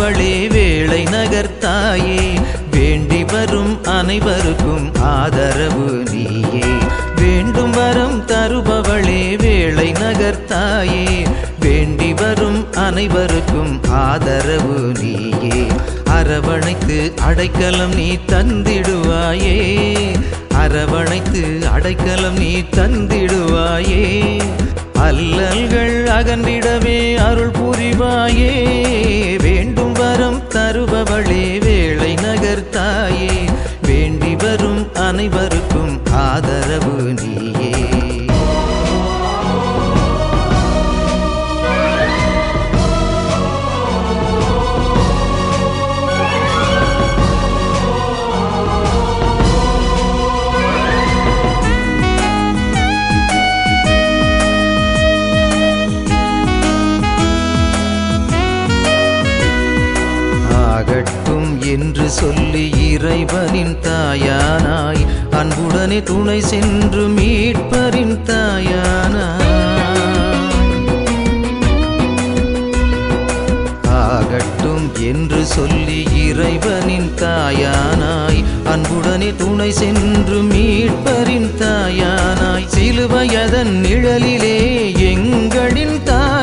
தருபவளே வேளை நகர்த்தாயே வேண்டி வரும் அனைவருக்கும் ஆதரவு நீயே வேண்டும் வரம் தருபவளே வேளை நகர்த்தாயே வேண்டி வரும் அனைவருக்கும் ஆதரவு நீயே அரவணைத்து அடைக்கலம் நீ தந்திடுவாயே அரவணைத்து அடைக்கலம் நீ தந்திடுவாயே அல்லல்கள் அகன்றிடவே அருள் புரிவாயே வேண்டும் வரம் தருபவளே வேளை நகர்த்தாயே வேண்டி வரும் அனைவருக்கும் ஆதரவு நீயே ஆகட்டும் என்று சொல்லி இறைவனின் தாயானாய் அன்புடனே துணை சென்று மீட்பரின் தாயானாய் ஆகட்டும் என்று சொல்லி இறைவனின் தாயானாய் அன்புடனே துணை சென்று மீட்பரின் தாயானாய் சிலுவையதன் நிழலிலே எங்களின்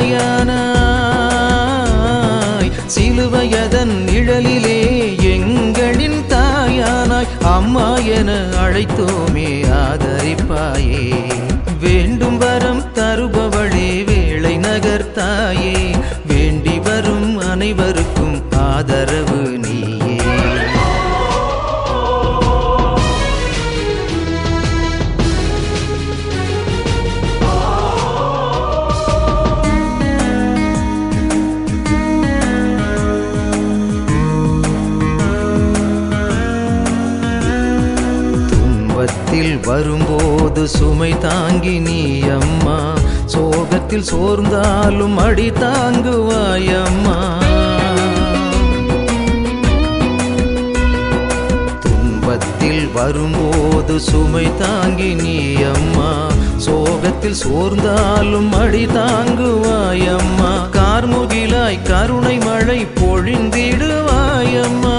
தாயானாய் சிலுவையதன் நிழலிலே எங்களின் தாயானாய் அம்மா என அழைத்தோமே ஆதரிப்பாயே வேண்டும் வரம் தருபவளே வேளை நகர்த்தாயே வேண்டி வரும் அனைவருக்கும் ஆதரவு நீயே துன்பத்தில் வரும்போது சுமை தாங்கி நீ அம்மா சோகத்தில் சோர்ந்தாலும் அடி தாங்குவாய் அம்மா துன்பத்தில் வரும்போது சுமை தாங்கி நீ அம்மா சோகத்தில் சோர்ந்தாலும் அடி தாங்குவாய் அம்மா கார்முகிலாய் கருணை மழை பொழிந்திடுவாய் அம்மா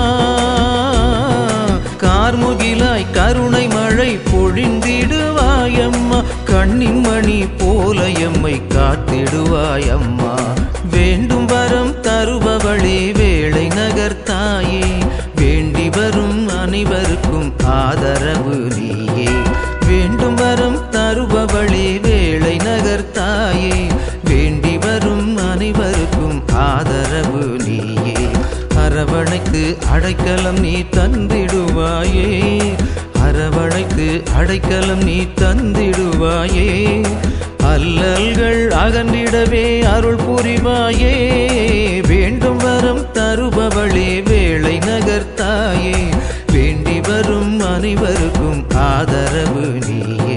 கார்முகிலாய் கருணை மழை பொழிந்திடுவாய் அம்மா கண்ணின் மணி போல எம்மை காத்திடுவாய் அம்மா வேண்டும் வரம் தருபவளே வேளை நகர்த்தாயே வேண்டி வரும் அனைவருக்கும் ஆதரவு நீயே வேண்டும் வரம் தருபவளே வேளை நகர்த்தாயே வேண்டி வரும் அனைவருக்கும் ஆதரவு நீயே அரவணைத்து அடைக்கலம் நீ தந்திடுவாயே அரவணைத்து அடைக்கலம் நீ தந்திடுவாயே அல்லல்கள் அகன்றிடவே அருள் புரிவாயே வேண்டும் வரம் தருபவளே வேளை நகர்த்தாயே வேண்டி வரும் அனைவருக்கும் ஆதரவு நீயே